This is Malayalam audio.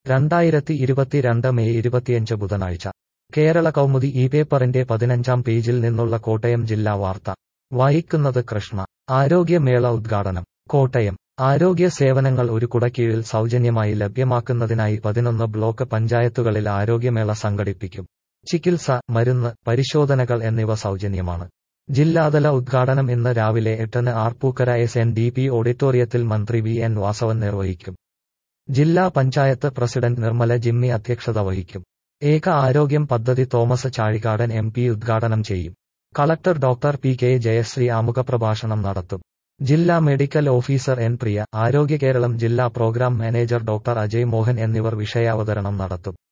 രണ്ടായിരത്തി ഇരുപത്തിരണ്ട് മെയ് ഇരുപത്തിയഞ്ച് ബുധനാഴ്ച കേരള കൗമുദി ഈ പേപ്പറിന്റെ പതിനഞ്ചാം പേജിൽ നിന്നുള്ള കോട്ടയം ജില്ലാ വാർത്ത വായിക്കുന്നത് കൃഷ്ണ ആരോഗ്യമേള ഉദ്ഘാടനം കോട്ടയം ആരോഗ്യ സേവനങ്ങൾ ഒരു കുടക്കീഴിൽ സൗജന്യമായി ലഭ്യമാക്കുന്നതിനായി പതിനൊന്ന് ബ്ലോക്ക് പഞ്ചായത്തുകളിൽ ആരോഗ്യമേള സംഘടിപ്പിക്കും ചികിത്സ മരുന്ന് പരിശോധനകൾ എന്നിവ സൗജന്യമാണ് ജില്ലാതല ഉദ്ഘാടനം ഇന്ന് രാവിലെ എട്ടിന് Arpookara S N D P ഓഡിറ്റോറിയത്തിൽ മന്ത്രി വി എൻ വാസവൻ നിർവഹിക്കും ജില്ലാ പഞ്ചായത്ത് പ്രസിഡന്റ് നിർമ്മല ജിമ്മി അധ്യക്ഷത വഹിക്കും ഏക ആരോഗ്യം പദ്ധതി തോമസ് ചാഴികാടൻ എം പി ഉദ്ഘാടനം ചെയ്യും collector doctor P K Jayashree ആമുഖപ്രഭാഷണം നടത്തും ജില്ലാ medical officer N Priya Arogya Keralam ജില്ലാ programme manager doctor Ajay Mohan എന്നിവർ വിഷയാവതരണം നടത്തും